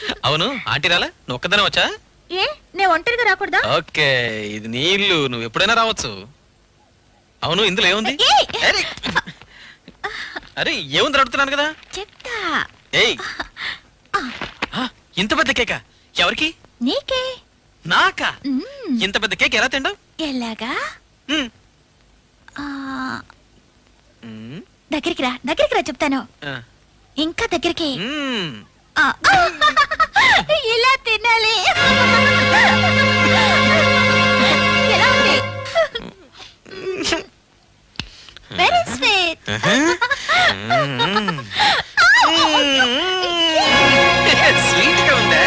అవును ఆంటీ రాలా నువ్వు ఒక్కదానే వచ్చా ఏ నేను ఒంటరిగా రాకూడదా ఓకే ఇది నీ ఇల్లు నువ్వు ఎప్పుడైనా రావచ్చు అవును ఇందులో ఏముంది ఏయ్! అరే అరే ఏముంది అడుగుతున్నాను కదా చెప్తా ఏయ్ ఆ, ఇంత పెద్ద కేక ఎవరికి నీకే నాకా మ్మ్. ఇంత పెద్ద కేక్ ఎలా తింటావు ఎలాగా మ్మ్. ఆ, మ్మ్. దగ్గరికి రా దగ్గరికి రా చెప్తాను ఆ. ఇంకా దగ్గరికి మ్మ్. ఆ, ఆ, ఇలా తినాలి ఎలా ఉంది వెరీ స్వీట్ మ్మ్. స్వీట్ గా ఉందా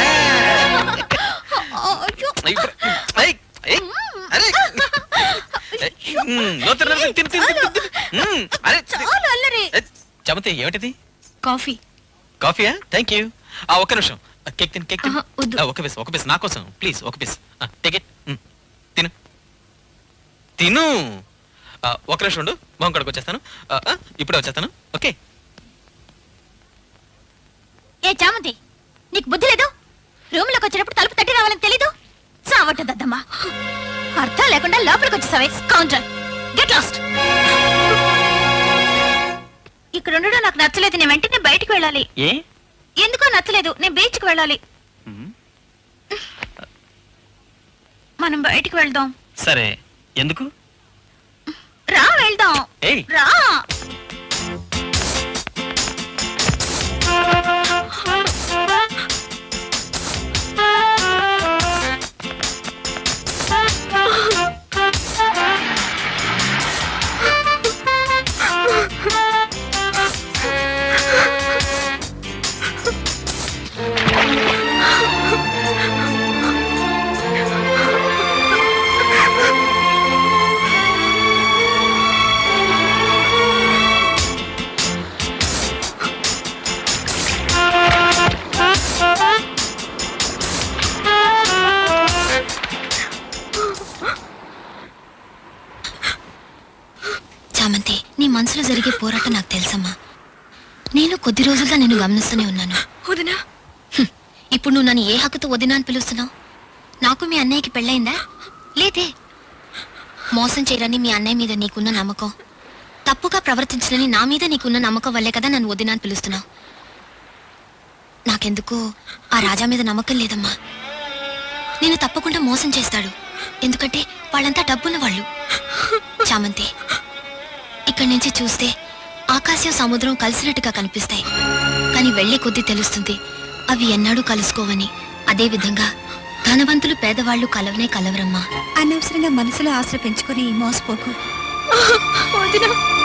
ఇప్పుడు- ఏయ్, ఏయ్, అరే ఏయ్, మ్మ్, నో తిన, తిన, తిన, తిన, తిన, తిన. మ్మ్, అరే చాలా అల్లరి ఏ, చమతి ఏమిటిది కాఫీ కాఫీయా థ్యాంక్ యూ ఆ ఒక్క నిమిషం ఆ, కేక్ తిను కేక్ తిను ఆహా, వద్దు. ఆ, ఒక పీస్ ఒక పీస్ నా కోసం ప్లీజ్ ఒక పీస్ టేక్ ఇట్ తిను తిను ఆ, ఒక నిమిషం ఉండు మొహం కడుకు వచ్చేస్తాను ఆ, ఆ, ఇప్పుడే వచ్చేస్తాను ఓకే ఏ చామంతి నీకు బుద్ధి లేదు రూమ్ లోకి వచ్చేటప్పుడు తలుపు తట్టి రావాలని తెలీదు చావట్టదమ్మా అర్థం లేకుండా లోపలికి వచ్చేసావే కౌంటర్ గెట్ లాస్ట్ ఇక్కడ ఉండడం నాకు నచ్చలేదు నేను వెంటనే బయటికి వెళ్ళాలి ఏ ఎందుకో నచ్చలేదు నేను బీచ్కి వెళ్ళాలి మనం బయటికి వెళ్దాం సరే ఎందుకు రా వెళ్దాం ఏయ్ రా చామంతి నీ మనసులో జరిగే పోరాటం నాకు తెలుసమ్మా నేను కొద్ది రోజులుగా నిన్ను గమనిస్తూనే ఉన్నాను వదినా హ్మ్. ఇప్పుడు నువ్వు నన్ను ఏ హక్కుతో వదినా అని పిలుస్తున్నావు నాకు మీ అన్నయ్యకి పెళ్ళయిందా లేదే మోసం చేయరని మీ అన్నయ్య మీద నీకున్న నమ్మకం తప్పుగా ప్రవర్తించడని నా మీద నీకున్న నమ్మకం వల్లే కదా నన్ను వదినా అని పిలుస్తున్నావు నాకెందుకో ఆ రాజా మీద నమ్మకం లేదమ్మా నేను తప్పకుండా మోసం చేస్తాడు ఎందుకంటే వాళ్ళంతా డబ్బున్న వాళ్ళు చామంతి ఇక్కడి నుంచి చూస్తే ఆకాశం సముద్రం కలిసినట్టుగా కనిపిస్తాయి కానీ వెళ్లే కొద్దీ తెలుస్తుంది అవి ఎన్నడూ కలుసుకోవని అదే విధంగా ధనవంతులు పేదవాళ్ళు కలవనే కలవరమ్మా అనవసరంగా మనసులో ఆశ పెంచుకొని మోసపోకు వదినా